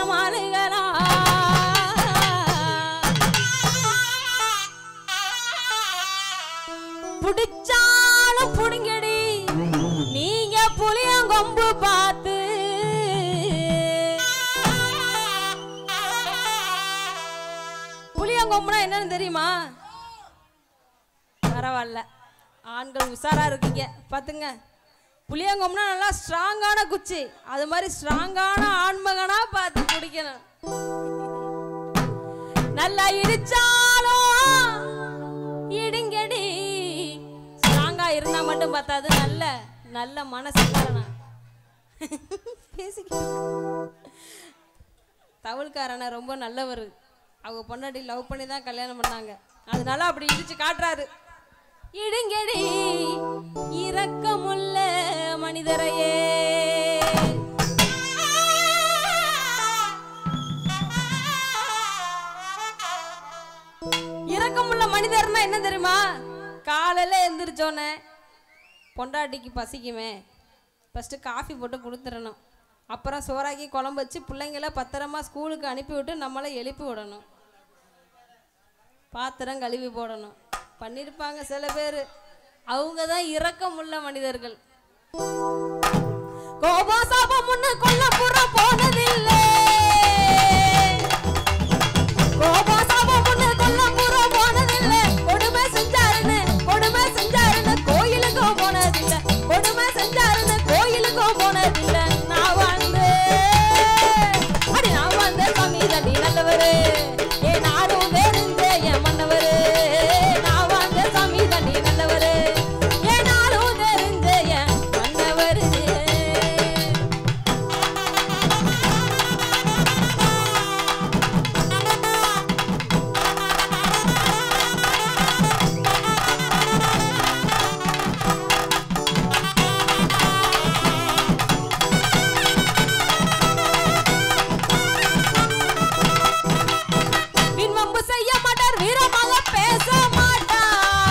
மாலுகளா புடிச்சாலும் புடுங்கடி நீங்க புளியங்கொம்பு பார்த்து புளியங்கொம்புனா என்னன்னு தெரியுமா பரவாயில்ல ஆண்கள் உஷாரா இருக்கீங்க பாத்துங்க புளியங்கொம்புனா நல்லா ஸ்ட்ராங்கான குச்சி அது மாதிரி ஸ்ட்ராங்கான ஆண்மகனா பார்த்து பிடிக்கணும் நல்லா இடிச்சாலும் இடுங்கடி ஸ்ட்ராங்கா இருந்தா மட்டும் பார்த்தாது நல்ல நல்ல மனசுக்காரனா பேசிக்க தவழ்காரனை ரொம்ப நல்லவர் அவங்க பொண்டாட்டி லவ் பண்ணி தான் கல்யாணம் பண்ணாங்க அதனால அப்படி இடிச்சு காட்டுறாரு இடுங்கடி இரக்கமுள்ள மனிதரையே இரக்கமுள்ள மனிதர்னா என்ன தெரியுமா காலையில எந்திரிச்சோன்னே பொண்டாட்டிக்கு பசிக்குமே ஃபஸ்ட்டு காஃபி போட்டு கொடுத்துடணும் அப்புறம் சோறாக்கி குழம்பு வச்சு பிள்ளைங்கள பத்திரமா ஸ்கூலுக்கு அனுப்பி விட்டு நம்மளை எழுப்பி விடணும் பாத்திரம் கழுவி போடணும் பண்ணியிருப்பாங்க சில பேர் அவங்க தான் இரக்கமுள்ள மனிதர்கள் கோபம் சாபம் முன்னு கொல்லப்புறம் போனதில்லை கோபம் சாபம் முன்னு கொல்லப்புறம் போனதில்லை கொடுமை செஞ்சாருன்னு கொடுமை செஞ்சாருன்னு கோயிலுக்கும் போனதில்லை கொடுமை செஞ்சாருன்னு கோயிலுக்கும் போனதில்லை நான் வந்து அடி நான் வந்த சாமி தடி நல்லவரு ஏ நாடும் தெரிஞ்ச என் மன்னவரு நான் வந்த சாமி தடி நல்லவரு ஏ நாடும் தெரிஞ்ச என் மன்னவரு பின்வம்பு செய்ய மாட்டார் வீரமாக பேச மாட்டார்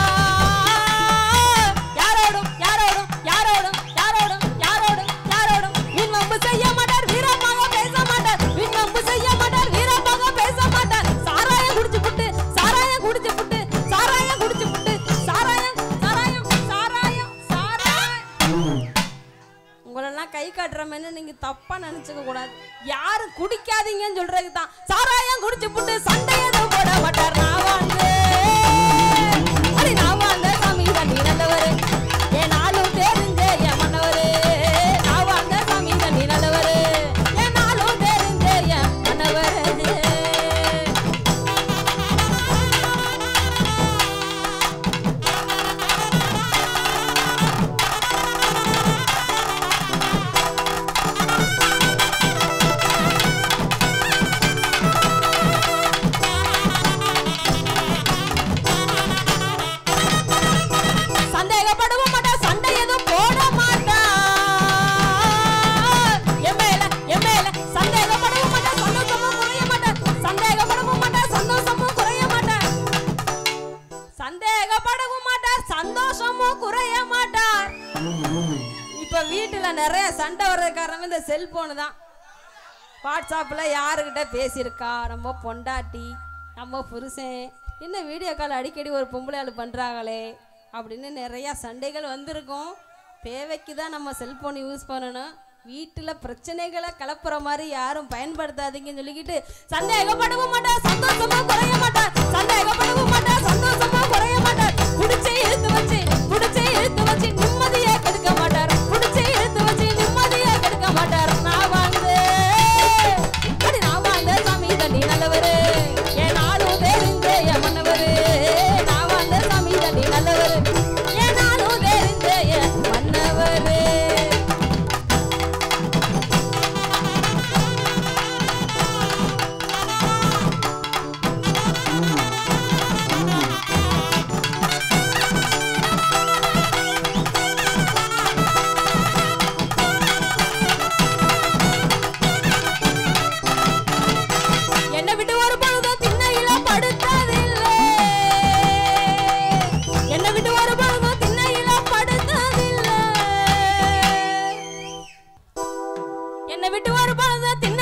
யாரோடும் யாரோடும் யாரோடும் யாரோடும் யாரோடும் யாரோடும் பின்வம்பு செய்ய மாட்டார் வீரமாக பேச மாட்டார் பின்வம்பு செய்ய மாட்டார் வீரமாக பேச மாட்டார் சாராயம் குடிச்சு புட்டு சாராயம் குடிச்சு புட்டு சாராயம் குடிச்சு புட்டு சாராயம் சாராயம் சாராயம் சாராயம் உங்களெல்லாம் கை காட்டுறமேன்னு நீங்க தப்பா நினைச்சுக்க கூடாது யாரும் குடிக்காதீங்கன்னு சொல்றதுக்கு தான் சாராயம் குடிச்சு புட்டு சண்டை எதுவும் போட மாட்டார் நான் வந்து அடி நான் வந்த சாமி தண்ணி நல்லவரு என் நாளும் தெரிஞ்ச என் மன்னவரு நான் வந்த சாமி தண்ணி நல்லவரு என் நாளும் தெரிஞ்ச என் மன்னவரு சந்தேகப்படவும் மாட்டான் சண்டை எதுவும் போட மாட்டான் என் மேல என் மேல சந்தேகப்படவும் மாட்டான் சந்தோஷமும் குறைய மாட்டான் சந்தேகப்படவும் மாட்டான் சந்தோஷமும் குறைய மாட்டான் சந்தேகப்படவும் மாட்டார் சந்தோஷமும் குறைய மாட்டார் இப்ப வீட்டுல நிறைய சண்டை வர்றது காரணம் இந்த செல்போனு தான் வாட்ஸ்அப்பில் யாருக்கிட்ட பேசியிருக்கா நம்ம பொண்டாட்டி நம்ம புருஷன் என்ன வீடியோ கால் அடிக்கடி ஒரு பொம்பளை ஆள் பண்ணுறாங்களே அப்படின்னு நிறையா சண்டைகள் வந்திருக்கும் தேவைக்கு தான் நம்ம செல்போன் யூஸ் பண்ணணும் வீட்டில் பிரச்சனைகளை கலப்புற மாதிரி யாரும் பயன்படுத்தாதீங்கன்னு சொல்லிக்கிட்டு சந்தேகப்படவும் மாட்டார் சந்தோஷமா குறைய மாட்டார் சந்தேகப்படவும் மாட்டார் சந்தோஷமா குறைய மாட்டார் குடிச்சே இழுத்து வச்சு குடிச்சே இழுத்து வச்சு நிம்மதியே கெடுக்க மாட்டார் குடிச்சே இழுத்து வச்சு நிம்மதியே கெடுக்க மாட்டார் நான் வந்து அடி நான் வாழ்ந்த சாமி தண்ணி நல்லவரு என் நாளும் தெரிஞ்ச என் மன்னவரு நான் வாழ்ந்த சாமி தண்ணி நல்லவரு என் நாளும் தெரிஞ்ச என் மன்னவரு என்னை விட்டு ஒரு பொழுதும் திண்ணையில படுத்ததில்லை என்னை விட்டு ஒரு பொழுதும் திண்ணையில படுத்ததில்லை என்னை விட்டு ஒரு பொழுதும் திண்ணையில